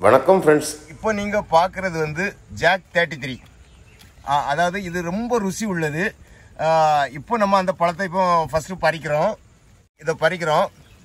வணக்கம் ஃப்ரெண்ட்ஸ் இப்போ நீங்கள் பார்க்குறது வந்து ஜாக் தேர்ட்டி த்ரீ அதாவது இது ரொம்ப ருசி உள்ளது ஆ, இப்போ நம்ம அந்த பழத்தை இப்போ ஃபஸ்ட்டு பறிக்கிறோம் இதை பறிக்கிறோம்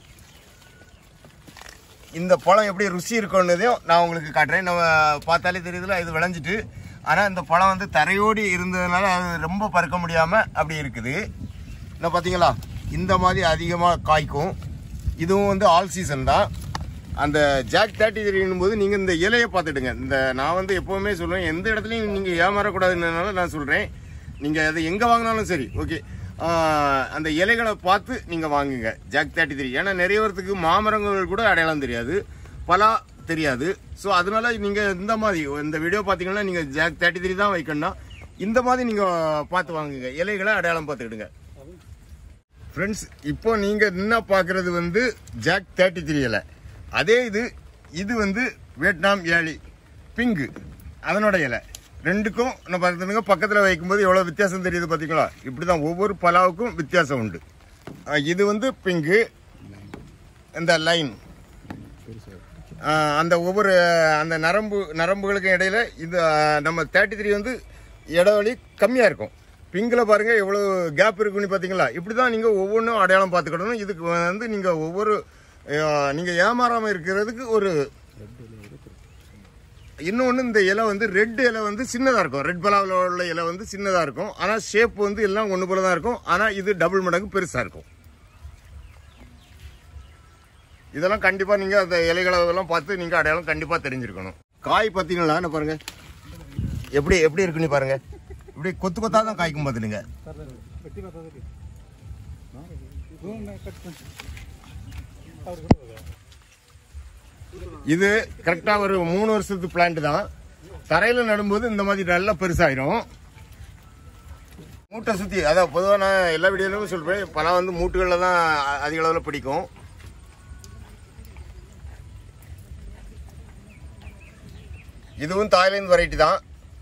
இந்த பழம் எப்படி ருசி இருக்குன்னதையும் நான் உங்களுக்கு காட்டுறேன் நம்ம பார்த்தாலே தெரியுதுல இது விளைஞ்சிட்டு ஆனால் இந்த பழம் வந்து தரையோடி இருந்ததுனால அது ரொம்ப பறக்க முடியாமல் அப்படி இருக்குது என்ன பார்த்தீங்களா இந்த மாதிரி அதிகமாக காய்க்கும் இதுவும் வந்து ஆல் சீசன் தான் அந்த ஜாக் தேர்ட்டி த்ரீனும் போது நீங்கள் இந்த இலையை பார்த்துடுங்க இந்த நான் வந்து எப்போவுமே சொல்லுவேன் எந்த இடத்துலையும் நீங்கள் ஏமாறக்கூடாதுன்றதுனால நான் சொல்கிறேன் நீங்கள் அதை எங்கே வாங்கினாலும் சரி ஓகே அந்த இலைகளை பார்த்து நீங்கள் வாங்குங்க ஜாக் தேர்ட்டி த்ரீ ஏன்னா நிறைய பேர்த்துக்கு மாமரங்கள் கூட அடையாளம் தெரியாது பலா தெரியாது ஸோ அதனால நீங்கள் இந்த மாதிரி இந்த வீடியோ பார்த்தீங்கன்னா நீங்கள் ஜாக் தேர்ட்டி த்ரீ தான் வைக்கணும்னா இந்த மாதிரி நீங்கள் பார்த்து வாங்குங்க இலைகளை அடையாளம் பார்த்துக்கிடுங்க ஃப்ரெண்ட்ஸ் இப்போ நீங்கள் என்ன பார்க்குறது வந்து ஜாக் தேர்ட்டி த்ரீ இலை அதே இது இது வந்து வியட்நாம் ஏழி பிங்கு அதனோட இலை ரெண்டுக்கும் நம்ம பார்த்துங்க பக்கத்தில் வைக்கும்போது எவ்வளோ வித்தியாசம் தெரியுது பார்த்தீங்களா இப்படி தான் ஒவ்வொரு பலாவுக்கும் வித்தியாசம் உண்டு அஹ் இது வந்து பிங்கு இந்த லைன் அந்த ஒவ்வொரு அந்த நரம்பு நரம்புகளுக்கும் இடையில இது அஹ், நம்ம தேர்ட்டி த்ரீ வந்து இடைவெளி கம்மியாக இருக்கும் பிங்கில் பாருங்க எவ்வளோ கேப் இருக்குன்னு பார்த்தீங்களா இப்படி தான் நீங்கள் ஒவ்வொன்றும் அடையாளம் பார்த்துக்கிடணும் இதுக்கு வந்து நீங்கள் ஒவ்வொரு அஹ், நீங்கள் ஏமாறாமல் இருக்கிறதுக்கு ஒரு இன்னொன்று இந்த இலை வந்து ரெட் இலை வந்து சின்னதாக இருக்கும் ரெட் பலாவில் உள்ள இலை வந்து சின்னதாக இருக்கும் ஆனால் ஷேப் வந்து எல்லாம் ஒன்று போல தான் இருக்கும் ஆனால் இது டபுள் மடங்கு பெருசாக இருக்கும் இதெல்லாம் கண்டிப்பாக நீங்கள் அந்த இலைகளை எல்லாம் பார்த்து நீங்கள் அடையாளம் கண்டிப்பாக தெரிஞ்சிருக்கணும் காய் பார்த்தீங்களா என்ன பாருங்க எப்படி எப்படி இருக்குன்னு பாருங்க இப்படி கொத்து கொத்தா தான் காய்க்கும் பார்த்துடுங்க இது கரெக்டாக ஒரு மூணு வருஷத்து பிளான்ட் தான் தரையில் நடும்போது இந்த மாதிரி நல்லா பெருசாயிரும் மூட்டை சுற்றி அதான் பொதுவாக நான் எல்லா வீடியோலையும் சொல்கிறேன் பழம் வந்து மூட்டுகளில் தான் அ- அதிக அளவில் பிடிக்கும் இதுவும் தாய்லாந்து வெரைட்டி தான்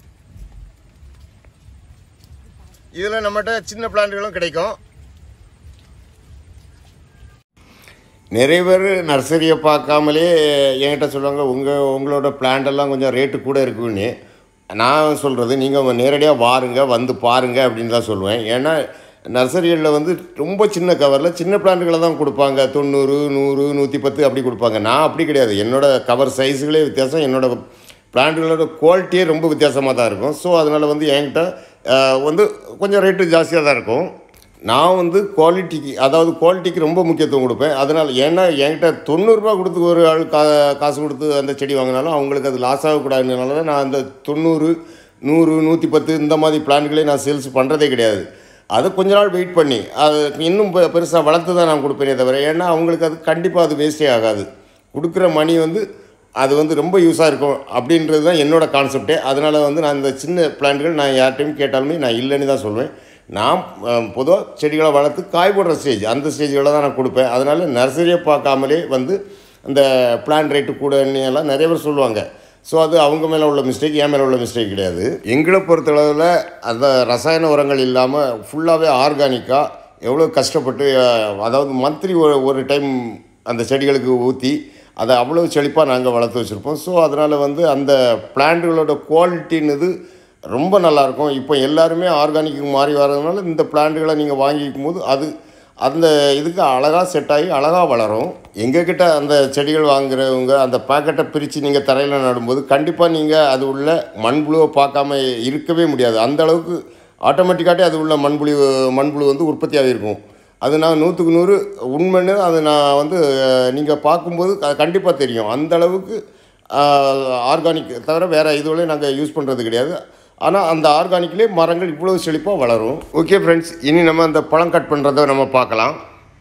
இதில் நம்மகிட்ட சின்ன பிளான்ட்டுகளும் கிடைக்கும் நிறைய பேர் நர்சரியை பார்க்காமலே என்கிட்ட சொல்லுவாங்க உங்கள் உங்களோட plant எல்லாம் கொஞ்சம் ரேட்டு கூட இருக்குன்னு நான் சொல்கிறது நீங்கள் நேரடியாக வாருங்க வந்து பாருங்க அப்படின்னு தான் சொல்லுவேன் ஏன்னா நர்சரிகளில் வந்து ரொம்ப சின்ன கவரில் சின்ன பிளான்ட்டுகளை தான் கொடுப்பாங்க தொண்ணூறு நூறு நூற்றி பத்து அப்படி கொடுப்பாங்க நான் அப்படி கிடையாது என்னோட கவர் சைஸுகளே வித்தியாசம் என்னோட பிளான்ட்டுகளோட குவாலிட்டியே ரொம்ப வித்தியாசமாக தான் இருக்கும் ஸோ அதனால் வந்து என்கிட்ட அஹ், வந்து கொஞ்சம் ரேட்டு ஜாஸ்தியாக தான் இருக்கும் நான் வந்து குவாலிட்டிக்கு அதாவது குவாலிட்டிக்கு ரொம்ப முக்கியத்துவம் கொடுப்பேன் அதனால் ஏன்னா என்கிட்ட தொண்ணூறுரூபா கொடுத்து ஒரு ஆள் கா காசு கொடுத்து அந்த செடி வாங்கினாலும் அவங்களுக்கு அது லாஸ் ஆகக்கூடாதுனால தான் நான் அந்த தொண்ணூறு நூறு நூற்றி பத்து இந்த மாதிரி பிளான்களே நான் சேல்ஸ் பண்ணுறதே கிடையாது அது கொஞ்ச நாள் வெயிட் பண்ணி அது இன்னும் பெ- பெருசாக வளர்த்து தான் நான் கொடுப்பேனே தவிர ஏன்னா அவங்களுக்கு அது கண்டிப்பாக அது வேஸ்டே ஆகாது கொடுக்குற மணி வந்து அது வந்து ரொம்ப யூஸாக இருக்கும் அப்படின்றது தான் என்னோட கான்செப்டே அதனால் வந்து நான் இந்த சின்ன பிளான்ட்கள் நான் யார்கிட்டையும் கேட்டாலுமே நான் இல்லைன்னு தான் சொல்லுவேன் நான் பொதுவாக செடிகளை வளர்த்து காய் போடுற ஸ்டேஜ் அந்த ஸ்டேஜ்களை தான் நான் கொடுப்பேன் அதனால் நர்சரியை பார்க்காமலே வந்து அந்த பிளான் ரேட்டு கூடன்னு எல்லாம் நிறைய பேர் சொல்லுவாங்க ஸோ அது அவங்க மேலே உள்ள மிஸ்டேக் என் மேலே உள்ள மிஸ்டேக் கிடையாது எங்களை பொறுத்தளவில் அந்த ரசாயன உரங்கள் இல்லாமல் ஃபுல்லாகவே ஆர்கானிக்காக எவ்வளோ கஷ்டப்பட்டு அஹ், அதாவது மந்த்லி ஒரு ஒரு டைம் அந்த செடிகளுக்கு ஊற்றி அதை அவ்வளோ செழிப்பாக நாங்கள் வளர்த்து வச்சுருப்போம் ஸோ அதனால் வந்து அந்த பிளான்ட்டுகளோட குவாலிட்டின்னுது ரொம்ப நல்லாயிருக்கும் இப்போ எல்லாருமே ஆர்கானிக்கு மாறி வர்றதுனால இந்த பிளான்ட்டுகளை நீங்கள் வாங்கிக்கும் போது அது அந்த இதுக்கு அழகாக செட் ஆகி அழகாக வளரும் எங்ககிட்ட அந்த செடிகள் வாங்குறவங்க அந்த பாக்கெட்டை பிரித்து நீங்கள் தரையில் நடும்போது கண்டிப்பாக நீங்கள் அது உள்ள மண்புழுவை பார்க்காம இருக்கவே முடியாது அந்த அளவுக்கு ஆட்டோமேட்டிக்காகவே அது உள்ள மண்புழு மண்புழு வந்து உற்பத்தி ஆகிருக்கும் அது நான் நூற்றுக்கு நூறு உண்மைன்னு அது நான் வந்து நீங்கள் பார்க்கும்போது கண்டிப்பாக தெரியும் அந்த அளவுக்கு ஆர்கானிக் தவிர வேறு இதுவரையும் நாங்கள் யூஸ் பண்ணுறது கிடையாது ஆனால் அந்த ஆர்கானிக்லேயே மரங்கள் இவ்வளோ செழிப்பாக வளரும் ஓகே ஃப்ரெண்ட்ஸ் இனி நம்ம அந்த பழம் கட் பண்ணுறதை நம்ம பார்க்கலாம்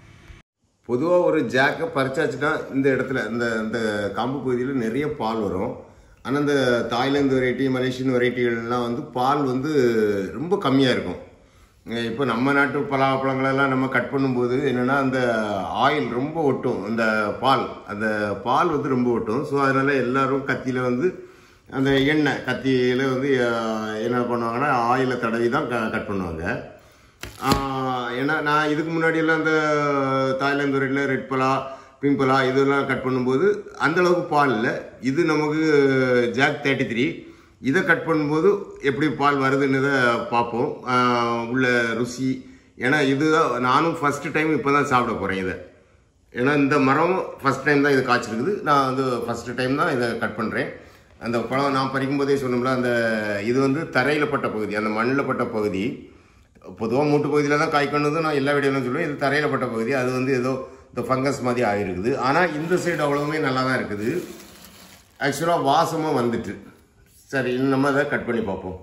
பொதுவாக ஒரு ஜாக்கை பறிச்சாச்சுன்னா இந்த இடத்துல இந்த இந்த காம்பு பகுதியில் நிறைய பால் வரும் ஆனால் இந்த தாய்லாந்து வெரைட்டி மலேசியன் வெரைட்டிகள்லாம் வந்து பால் வந்து ரொம்ப கம்மியாக இருக்கும் அஹ் இப்போ நம்ம நாட்டு பலாப்பழங்களெல்லாம் நம்ம கட் பண்ணும்போது என்னென்னா அந்த ஆயில் ரொம்ப ஒட்டும் அந்த பால் அந்த பால் வந்து ரொம்ப ஒட்டும் ஸோ அதனால் எல்லாரும் கத்தியில் வந்து அந்த எண்ணெய் கத்தியில் வந்து அஹ், என்ன பண்ணுவாங்கன்னா ஆயிலை தடவி தான் க கட் பண்ணுவாங்க ஆஹ் ஏன்னா நான் இதுக்கு முன்னாடி எல்லாம் இந்த தாய்லாந்து வரையில் ரெட் பலா பிம்பிளா இதெல்லாம் கட் பண்ணும்போது அந்த அளவுக்கு பால் இல்லை இது நமக்கு ஜாக் தேர்ட்டி த்ரீ இதை கட் பண்ணும்போது எப்படி பால் வருதுன்னு பார்ப்போம் ஆஹ் உள்ள ருசி ஏன்னா இதுதான் நானும் ஃபஸ்ட்டு டைம் இப்போ தான் சாப்பிட போகிறேன் இதை ஏன்னா இந்த மரம் ஃபஸ்ட் டைம் தான் இது காய்ச்சிருக்குது நான் வந்து ஃபஸ்ட்டு டைம் தான் இதை கட் பண்ணுறேன் அந்த பழம் நான் பறிக்கும் போதே சொன்னோம்ல அந்த இது வந்து தரையில் பட்ட பகுதி அந்த மண்ணில் பட்ட பகுதி பொதுவாக மூட்டு பகுதியில் தான் காய்க்கணுது நான் எல்லா வீடியோலும் சொல்லுவேன் இது தரையில் பட்ட பகுதி அது வந்து ஏதோ இந்த ஃபங்கஸ் மாதிரி ஆகிருக்குது ஆனால் இந்த சைடு அவ்வளவுமே நல்லா தான் இருக்குது ஆக்சுவலாக வாசமும் வந்துட்டு சரி நம்ம அதை கட் பண்ணி பார்ப்போம்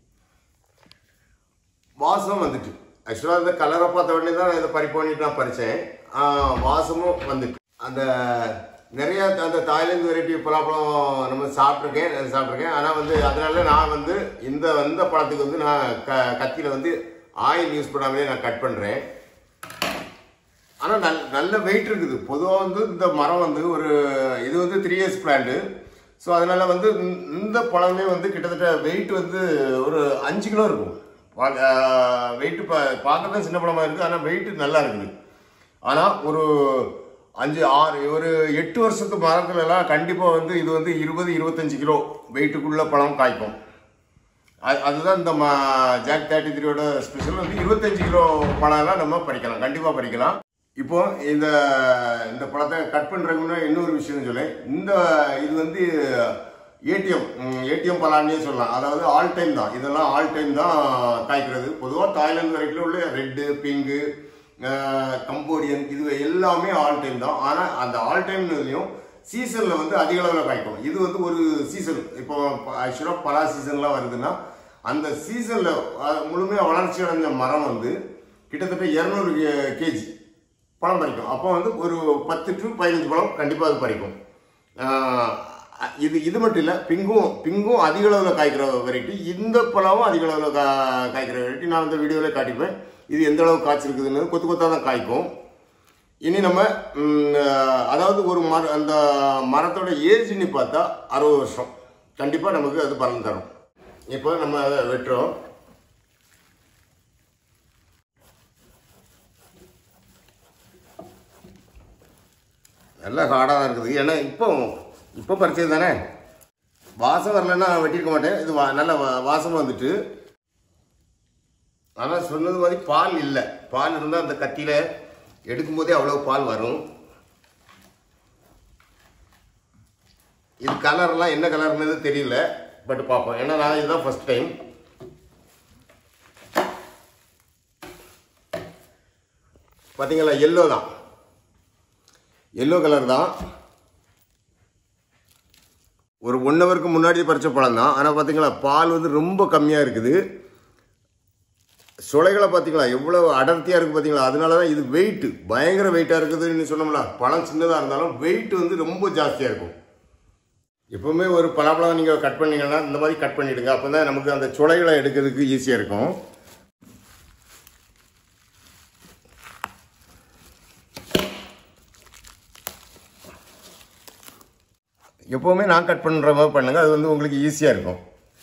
வாசம் வந்துட்டு ஆக்சுவலாக இந்த கலரை பார்த்த உடனே தான் நான் இதை பறி பண்ணிட்டு நான் பறித்தேன் வாசமும் வந்துட்டு அந்த நிறைய அந்த தாய்லாந்து வெரைட்டி பலாப்பழம் நம்ம சாப்பிட்ருக்கேன் சாப்பிட்ருக்கேன் ஆனால் வந்து அதனால நான் வந்து இந்த இந்த பழத்துக்கு வந்து நான் க கத்தியில் வந்து ஆயில் யூஸ் பண்ணாமலே நான் கட் பண்ணுறேன் ஆனால் நல் நல்ல வெயிட் இருக்குது பொதுவாக வந்து இந்த மரம் வந்து ஒரு இது வந்து த்ரீ இயர்ஸ் பிளான்ட்டு ஸோ அதனால வந்து இந்த- இந்த பழமே வந்து கிட்டத்தட்ட வெயிட் வந்து ஒரு அஞ்சு கிலோ இருக்கும் வெயிட் பார்க்க தான் சின்ன பழமா இருக்குது ஆனால் வெயிட் நல்லா இருக்குது ஆனால் ஒரு அஞ்சு ஆறு ஒரு எட்டு வருஷத்து மரத்துல எல்லாம் கண்டிப்பாக வந்து இது வந்து இருபது இருபத்தஞ்சு கிலோ வெயிட்டுக்குள்ள பழம் காய்க்கும் அது- அதுதான் இந்த ம ஜாக் தேர்ட்டி த்ரீயோட ஸ்பெஷல் வந்து இருபத்தஞ்சு கிலோ பழம்லாம் நம்ம பறிக்கலாம் கண்டிப்பாக பறிக்கலாம் இப்போ இந்த இந்த பழத்தை கட் பண்ணுறதுக்கு முன்னாடி இன்னொரு விஷயம் சொல்லேன் இந்த இது வந்து ஏடிஎம் ஏடிஎம் பலான்னே சொல்லலாம் அதாவது ஆல் டைம் தான் இதெல்லாம் ஆல் டைம் தான் காய்க்கிறது பொதுவாக தாய்லாந்து வரைக்கும் உள்ள ரெட்டு பிங்கு கம்போடியன் இது எல்லாமே ஆல் டைம் தான் ஆனால் அந்த ஆல் டைம்லையும் சீசனில் வந்து அதிக அளவில் காய்க்கும் இது வந்து ஒரு சீசன் இப்போ ஆக்சுவலாக பலா சீசன்லாம் வருதுன்னா அந்த சீசனில் முழுமையாக வளர்ச்சி அடைஞ்ச மரம் வந்து கிட்டத்தட்ட இரநூறு கேஜி பழம் பறிக்கும் அப்போ வந்து ஒரு பத்து டு பதினஞ்சு பழம் கண்டிப்பாக அது பறிக்கும் ஆஹ் இது இது மட்டும் இல்லை பிங்கும் பிங்கும் அதிக அளவில் காய்க்கிற வெரைட்டி இந்த பழமும் அதிக அளவில் கா காய்க்கிற வெரைட்டி நான் இந்த வீடியோவில் காட்டிப்பேன் இது எந்த அளவுக்கு காய்ச்சிருக்குதுன்னு கொத்து கொத்தாக தான் காய்க்கும் இனி நம்ம ம், அதாவது ஒரு மர அந்த மரத்தோட ஏஜ்னு பார்த்தா அறுபது வருஷம் கண்டிப்பாக நமக்கு அது பலன் தரும் இப்போ நம்ம அதை வெட்டுறோம் நல்லா ஹார்டாக தான் இருக்குது ஏன்னா இப்போ இப்போ பறிச்சது தானே வாசம் வரலன்னா வெட்டியிருக்க மாட்டேன் இது வா- நல்ல வா- வாசம் வந்துட்டு ஆனால் சொன்னது மாதிரி பால் இல்லை பால் இருந்தால் அந்த கத்தியில் எடுக்கும்போதே அவ்வளோ பால் வரும் இது கலர்லாம் என்ன கலர்னது தெரியல பட் பார்ப்போம் ஏன்னா நான் இதுதான் ஃபர்ஸ்ட் டைம் பார்த்தீங்களா எல்லோ தான் எல்லோ கலர் தான் ஒரு ஒன் ஹவருக்கு முன்னாடி பறிச்ச பழம் தான் ஆனால் பார்த்தீங்களா பால் வந்து ரொம்ப கம்மியாக இருக்குது சுளைகளை பார்த்தீங்களா எவ்வளோ அடர்த்தியாக இருக்குது பார்த்தீங்களா அதனால தான் இது வெயிட் பயங்கர வெயிட்டாக இருக்குதுன்னு சொன்னோம்ல பழம் சின்னதாக இருந்தாலும் வெயிட் வந்து ரொம்ப ஜாஸ்தியாக இருக்கும் எப்பவுமே ஒரு பலாப்பழம் நீங்கள் கட் பண்ணீங்கன்னா இந்த மாதிரி கட் பண்ணிடுங்க அப்போ தான் நமக்கு அந்த சுளைகளை எடுக்கிறதுக்கு ஈஸியாக இருக்கும் எப்போவுமே நான் கட் பண்ணுற மாதிரி பண்ணுங்க அது வந்து உங்களுக்கு ஈஸியாக இருக்கும்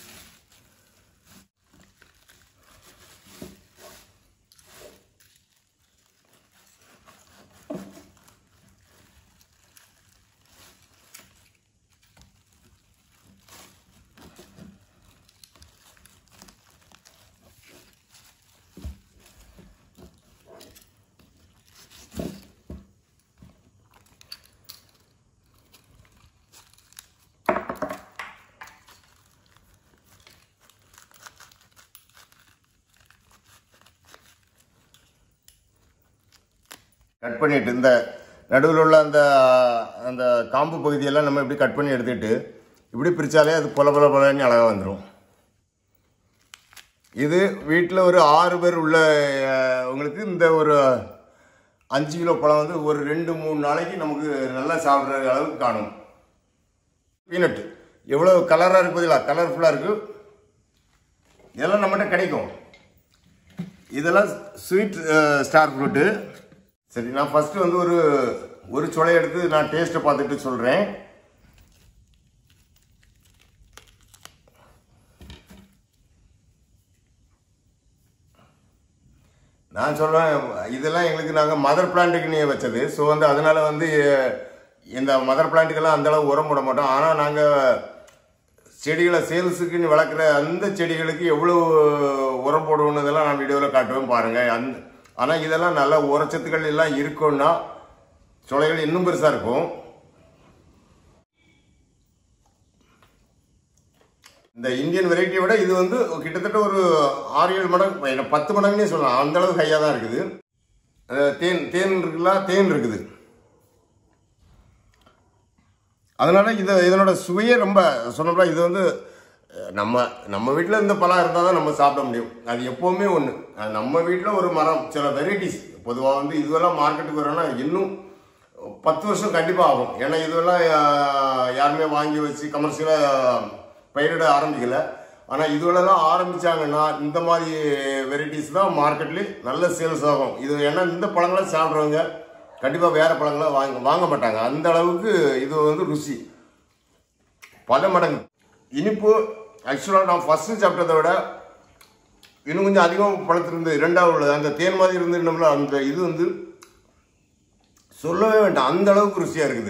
கட் பண்ணிட்டு இந்த நடுவில் உள்ள அந்த அந்த காம்பு பகுதியெல்லாம் நம்ம இப்படி கட் பண்ணி எடுத்துட்டு இப்படி பிரித்தாலே அது பொல பொல பொலன்னு அழகாக வந்துடும் இது வீட்டில் ஒரு ஆறு பேர் உள்ள அஹ், உங்களுக்கு இந்த ஒரு அஞ்சு கிலோ பழம் வந்து ஒரு ரெண்டு மூணு நாளைக்கு நமக்கு நல்லா சாப்பிட்ற அளவுக்கு காணும் பீனட்டு எவ்வளோ கலராக இருக்கு பார்த்தீங்களா கலர்ஃபுல்லாக இருக்குது இதெல்லாம் நம்மகிட்ட கிடைக்கும் இதெல்லாம் ஸ்வீட் ஸ்டார் ஃப்ரூட்டு சரி நான் ஃபஸ்ட்டு வந்து ஒரு ஒரு சுளை எடுத்து நான் டேஸ்ட்டை பார்த்துட்டு சொல்கிறேன் நான் சொல்றேன் இதெல்லாம் எங்களுக்கு நாங்கள் மதர் பிளான்ட்டுக்குன்னு வச்சது ஸோ வந்து அதனால வந்து இந்த மதர் பிளான்ட்டுக்கெல்லாம் அந்த அளவு உரம் போட மாட்டோம் ஆனால் நாங்கள் செடிகளை சேல்ஸுக்குன்னு வளர்க்குற அந்த செடிகளுக்கு எவ்வளோ உரம் போடணுன்றதெல்லாம் நான் வீடியோவில் காட்டுவேன் பாருங்கள் அந் ஆனால் இதெல்லாம் நல்ல உரச்சத்துக்கள் எல்லாம் இருக்கும்னா சொலைகள் இன்னும் பெருசாக இருக்கும் இந்த இந்தியன் வெரைட்டியை விட இது வந்து கிட்டத்தட்ட ஒரு ஆறு ஏழு மடங்கு என்ன, பத்து மடங்குனே சொல்லலாம் அந்த அளவுக்கு ஹையாக தான் இருக்குது அஹ் தேன் தேன் இருக்குல்ல தேன் இருக்குது அதனால இது இதனோட சுவையே ரொம்ப சொன்னோம்னா இது வந்து அஹ், நம்ம நம்ம வீட்டில் இந்த பழம் இருந்தால் தான் நம்ம சாப்பிட முடியும் அது எப்போவுமே ஒன்று நம்ம வீட்டில் ஒரு மரம் சில வெரைட்டிஸ் பொதுவாக வந்து இதுவெல்லாம் மார்க்கெட்டுக்கு வரணும்னா இன்னும் பத்து வருஷம் கண்டிப்பாக ஆகும் ஏன்னா இதுவெல்லாம் அஹ், யாருமே வாங்கி வச்சு கமர்ஷியலாக பயிரிட ஆரம்பிக்கல ஆனால் இதுவெல்லாம் ஆரம்பிச்சாங்கன்னா இந்த மாதிரி வெரைட்டிஸ் தான் மார்க்கெட்லேயே நல்ல சேல்ஸ் ஆகும் இது ஏன்னா இந்த பழங்களை சாப்பிட்றவங்க கண்டிப்பாக வேற பழங்களை வாங்க வாங்க மாட்டாங்க அந்த அளவுக்கு இது வந்து ருசி பல மடங்கு இனிப்பு ஆக்சுவலாக நான் ஃபஸ்ட்டு சாப்பிட்டதை விட இன்னும் கொஞ்சம் அதிகம் பழத்திலிருந்து இரண்டாவது உள்ளது அந்த தேன் மாதிரி இருந்துட்டோம்ல அந்த இது வந்து சொல்லவே வேண்டாம் அந்த அளவுக்கு ருசியாக இருக்குது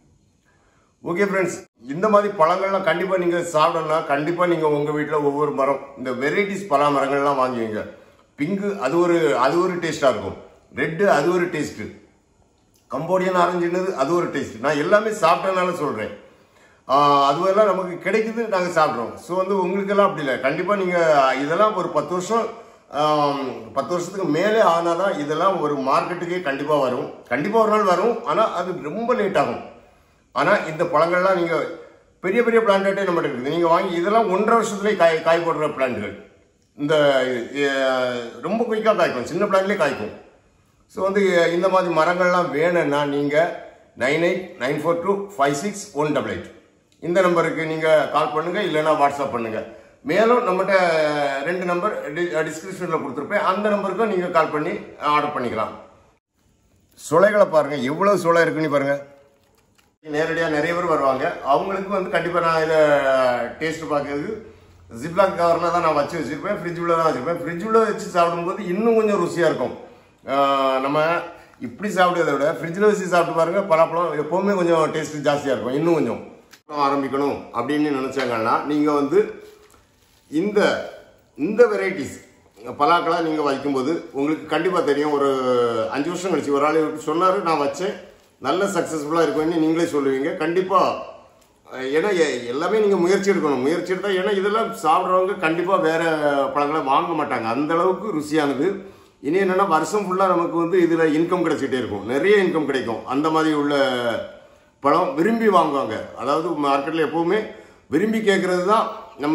ஓகே ஃப்ரெண்ட்ஸ் இந்த மாதிரி பழங்கள்லாம் கண்டிப்பாக நீங்கள் சாப்பிடணும்னா கண்டிப்பாக நீங்கள் உங்கள் வீட்டில் ஒவ்வொரு மரம் இந்த வெரைட்டிஸ் பழ மரங்கள்லாம் வாங்குவீங்க பிங்கு அது ஒரு அது ஒரு டேஸ்ட்டாக இருக்கும் ரெட்டு அது ஒரு டேஸ்ட்டு கம்போடியன் ஆரஞ்சுன்றது அது ஒரு டேஸ்ட் நான் எல்லாமே சாப்பிட்டனால சொல்கிறேன் அதுவெல்லாம் நமக்கு கிடைக்குது நாங்கள் சாப்பிட்றோம் ஸோ வந்து உங்களுக்கெல்லாம் அப்படி இல்லை கண்டிப்பாக நீங்கள் இதெல்லாம் ஒரு பத்து வருஷம் ஆம், பத்து வருஷத்துக்கு மேலே ஆனால் தான் இதெல்லாம் ஒரு மார்க்கெட்டுக்கே கண்டிப்பாக வரும் கண்டிப்பாக ஒரு நாள் வரும் ஆனால் அது ரொம்ப லேட் ஆகும் ஆனால் இந்த பழங்கள்லாம் நீங்கள் பெரிய பெரிய பிளான்ட்டே நம்மகிட்ட இருக்குது நீங்கள் வாங்கி இதெல்லாம் ஒன்றரை வருஷத்துலேயே காய் காய் போடுற பிளான்ட்டுகள் இந்த அஹ், ரொம்ப குயிக்காக காய்க்கும் சின்ன பிளான்ட்லேயே காய்க்கும் ஸோ வந்து இந்த மாதிரி மரங்கள்லாம் வேணும்னா நீங்கள் nine eight nine four two five six one double eight இந்த நம்பருக்கு நீங்கள் கால் பண்ணுங்கள் இல்லைன்னா வாட்ஸ்அப் பண்ணுங்கள் மேலும் நம்மகிட்ட ரெண்டு நம்பர் டிஸ்கிரிப்ஷனில் கொடுத்துருப்பேன் அந்த நம்பருக்கும் நீங்கள் கால் பண்ணி ஆர்டர் பண்ணிக்கலாம் சுளைகளை பாருங்கள் எவ்வளோ சுளை இருக்குன்னு பாருங்கள் நேரடியாக நிறைய பேர் வருவாங்க அவங்களுக்கு வந்து கண்டிப்பாக நான் இதை டேஸ்ட் பார்க்கறதுக்கு ஜிப்லாக் கவரில் தான் நான் வச்சு வச்சுருப்பேன் ஃப்ரிட்ஜ் உள்ள தான் வச்சுருப்பேன் ஃப்ரிட்ஜ் உள்ள வச்சு சாப்பிடும்போது இன்னும் கொஞ்சம் ருசியாக இருக்கும் ஆஹ் நம்ம இப்படி சாப்பிடுறதை விட ஃப்ரிட்ஜில் வச்சு சாப்பிட்டு பாருங்க பலாப்பழம் எப்போவுமே கொஞ்சம் டேஸ்ட் ஜாஸ்தியாக இருக்கும் இன்னும் கொஞ்சம் ஆரம்பிக்கணும் அப்படின்னு நினச்சாங்கன்னா நீங்கள் வந்து இந்த இந்த வெரைட்டிஸ் பலாக்களை நீங்கள் வைக்கும்போது உங்களுக்கு கண்டிப்பாக தெரியும் ஒரு அஞ்சு வருஷம் கழிச்சு ஒரு ஆள் சொன்னார் நான் வச்சேன் நல்ல சக்ஸஸ்ஃபுல்லாக இருக்கும்னு நீங்களே சொல்லுவீங்க கண்டிப்பாக ஏன்னா எ- எல்லாமே நீங்கள் முயற்சி எடுக்கணும் முயற்சி எடுத்தால் ஏன்னா இதெல்லாம் சாப்பிட்றவங்க கண்டிப்பாக வேற பழங்களை வாங்க மாட்டாங்க அந்த அளவுக்கு ருசியானது இனி என்னன்னா வருஷம் ஃபுல்லாக நமக்கு வந்து இதில் இன்கம் கிடைச்சிட்டே இருக்கும் நிறைய இன்கம் கிடைக்கும் அந்த மாதிரி உள்ள பழம் விரும்பி வாங்குவாங்க அதாவது மார்க்கெட்டில் எப்பவுமே விரும்பி கேட்கறது தான் நம்ம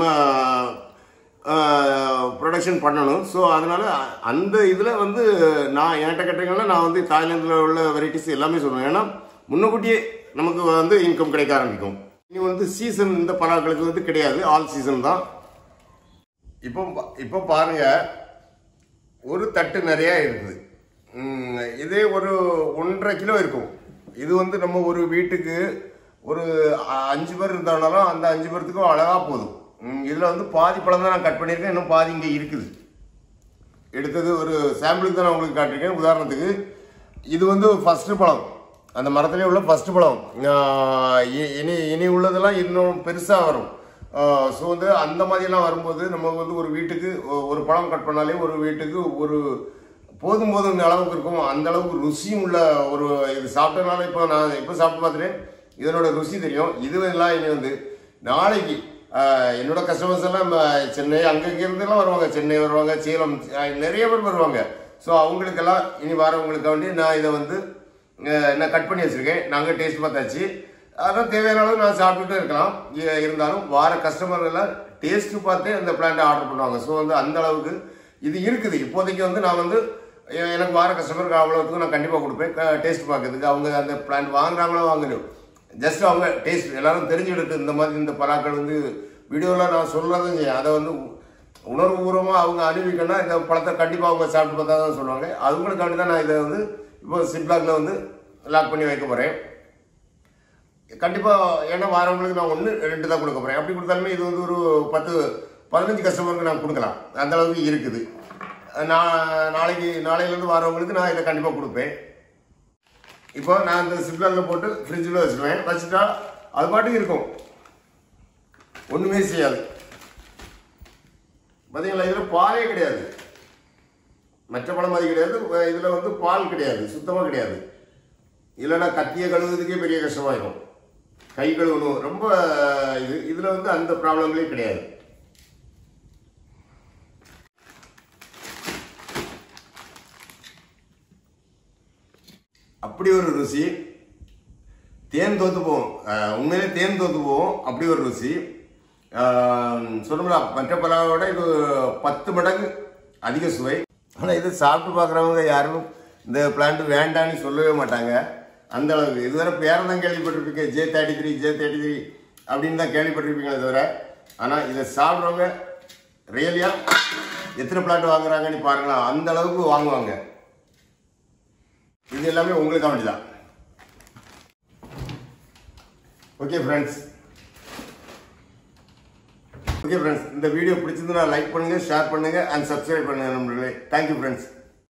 ப்ரொடக்ஷன் பண்ணணும் ஸோ அதனால அந்த இதில் வந்து நான் என்கிட்ட கேட்டீங்கன்னா நான் வந்து தாய்லாந்தில் உள்ள வெரைட்டிஸ் எல்லாமே சொல்லுவேன் ஏன்னா முன்னக்கூட்டியே நமக்கு வந்து இன்கம் கிடைக்க ஆரம்பிக்கும் இனி வந்து சீசன் இந்த பழங்களுக்கு வந்து கிடையாது ஆல் சீசன் தான் இப்போ பா- இப்போ பாருங்க ஒரு தட்டு நிறைய இருக்குது ம், இதே ஒரு ஒன்றரை கிலோ இருக்கும் இது வந்து நம்ம ஒரு வீட்டுக்கு ஒரு அ- அஞ்சு பேர் இருந்தாலும் அந்த அஞ்சு பேர்த்துக்கும் அழகா போதும் ம், இதுல வந்து பாதி பழம் தான் நான் கட் பண்ணியிருக்கேன் இன்னும் பாதி இங்கே இருக்குது எடுத்தது ஒரு சாம்பிளுக்கு தான் நான் உங்களுக்கு காட்டியிருக்கேன் உதாரணத்துக்கு இது வந்து ஃபர்ஸ்ட் பழம் அந்த மரத்திலே உள்ள ஃபர்ஸ்ட் பழம் ஆஹ் இ- இனி இனி உள்ளதெல்லாம் இன்னும் பெருசாக வரும் ஸோ வந்து அந்த மாதிரிலாம் வரும்போது நம்ம வந்து ஒரு வீட்டுக்கு ஒ- ஒரு பழம் கட் பண்ணாலே ஒரு வீட்டுக்கு ஒரு போதும் போதும் இந்த அளவுக்கு இருக்கும் அந்த அளவுக்கு ருசியும் உள்ள ஒரு இது சாப்பிட்டனால இப்போ நான் இப்போ சாப்பிட்டு பார்த்துட்டேன் இதனோட ருசி தெரியும் இது எல்லாம் இனி வந்து நாளைக்கு ஆஹ் என்னோட கஸ்டமர்ஸ் எல்லாம் ம, சென்னை அங்கே இருந்தெல்லாம் வருவாங்க சென்னை வருவாங்க சேலம் ஆஹ் நிறைய பேர் வருவாங்க ஸோ அவங்களுக்கெல்லாம் இனி வரவங்களுக்கு வேண்டி நான் இதை வந்து ஆஹ் நான் கட் பண்ணி வச்சிருக்கேன் நாங்கள் டேஸ்ட் பார்த்தாச்சு அதான் தேவையான அளவு நான் சாப்பிட்டுட்டு இருக்கலாம் இ- இருந்தாலும் வார கஸ்டமர் எல்லாம் டேஸ்ட் பார்த்தே அந்த பிளான்ட்டை ஆர்டர் பண்ணுவாங்க ஸோ வந்து அந்த அளவுக்கு இது இருக்குது இப்போதைக்கு வந்து நான் வந்து எ- எனக்கு வார கஸ்டமருக்கு அவ்வளோத்துக்கு நான் கண்டிப்பாக கொடுப்பேன் டேஸ்ட் பார்க்கறதுக்கு அவங்க அந்த பிளான்ட் வாங்குறாங்களோ வாங்கணும் ஜஸ்ட் அவங்க டேஸ்ட் எல்லாரும் தெரிஞ்சுக்கிட்டு இந்த மாதிரி இந்த பலாக்கள் வந்து வீடியோவில் நான் சொல்கிறதும் செய்யும் அதை வந்து உ- உணர்வுபூர்வமாக அவங்க அனுபவிக்கணும்னா இந்த பழத்தை கண்டிப்பாக அவங்க சாப்பிட்டு பார்த்தா தான் சொல்லுவாங்க அவங்களுக்காண்டி தான் நான் இதை வந்து இப்போ சிப்லாக்ல வந்து லாக் பண்ணி வைக்க போகிறேன் கண்டிப்பாக ஏன்னா வாரவங்களுக்கு நான் ஒன்று ரெண்டு தான் கொடுக்க போகிறேன் அப்படி கொடுத்தாலுமே இது வந்து ஒரு பத்து பதினஞ்சு கஸ்டமருக்கு நான் கொடுக்கலாம் அந்த அளவுக்கு இருக்குது நான் நாளைக்கு நாளையிலேருந்து வரவங்களுக்கு நான் இதை கண்டிப்பாக கொடுப்பேன் இப்போ நான் இந்த சிப்லரில் போட்டு ஃப்ரிட்ஜில் வச்சுருவேன் வச்சுட்டா அது பாட்டுக்கு இருக்கும் ஒன்றுமே செய்யாது பார்த்தீங்களா இதில் பாலே கிடையாது மற்ற பழம் மாதிரி கிடையாது இதில் வந்து பால் கிடையாது சுத்தமாக கிடையாது இல்லைன்னா கத்தியை கழுவுறதுக்கே பெரிய கஷ்டமாயிடும் கை கழுவணும் ரொம்ப இது இதில் வந்து அந்த ப்ராப்ளங்களே கிடையாது அப்படி ஒரு ருசி தேன் தோத்து போகும் அஹ் உண்மையிலே தேன் தோத்து போகும் அப்படி ஒரு ருசி சொல்லலாம் மற்ற பழவோட இது பத்து மடங்கு அதிக சுவை ஆனால் இது சாப்பிட்டு பார்க்குறவங்க யாரும் இந்த பிளான்ட் வேண்டான்னு சொல்லவே மாட்டாங்க அந்த அளவுக்கு இதுவரை பேரை தான் கேள்விப்பட்டிருப்பீங்க J thirty three J thirty three அப்படின்னு தான் கேள்விப்பட்டிருப்பீங்களே தவிர ஆனால் இதை சாப்பிட்றவங்க ரியலியாக எத்தனை பிளாட் வாங்குறாங்கன்னு பாருங்களா அந்த அளவுக்கு வாங்குவாங்க இது எல்லாமே உங்களுக்கு வேண்டி தான் ஓகே ஃப்ரெண்ட்ஸ் ஓகே ஃப்ரெண்ட்ஸ் இந்த வீடியோ பிடிச்சிருந்தா லைக் பண்ணுங்க ஷேர் பண்ணுங்க அண்ட் சப்ஸ்கிரைப் பண்ணுங்க நம்மளே தேங்க்யூ ஃப்ரெண்ட்ஸ்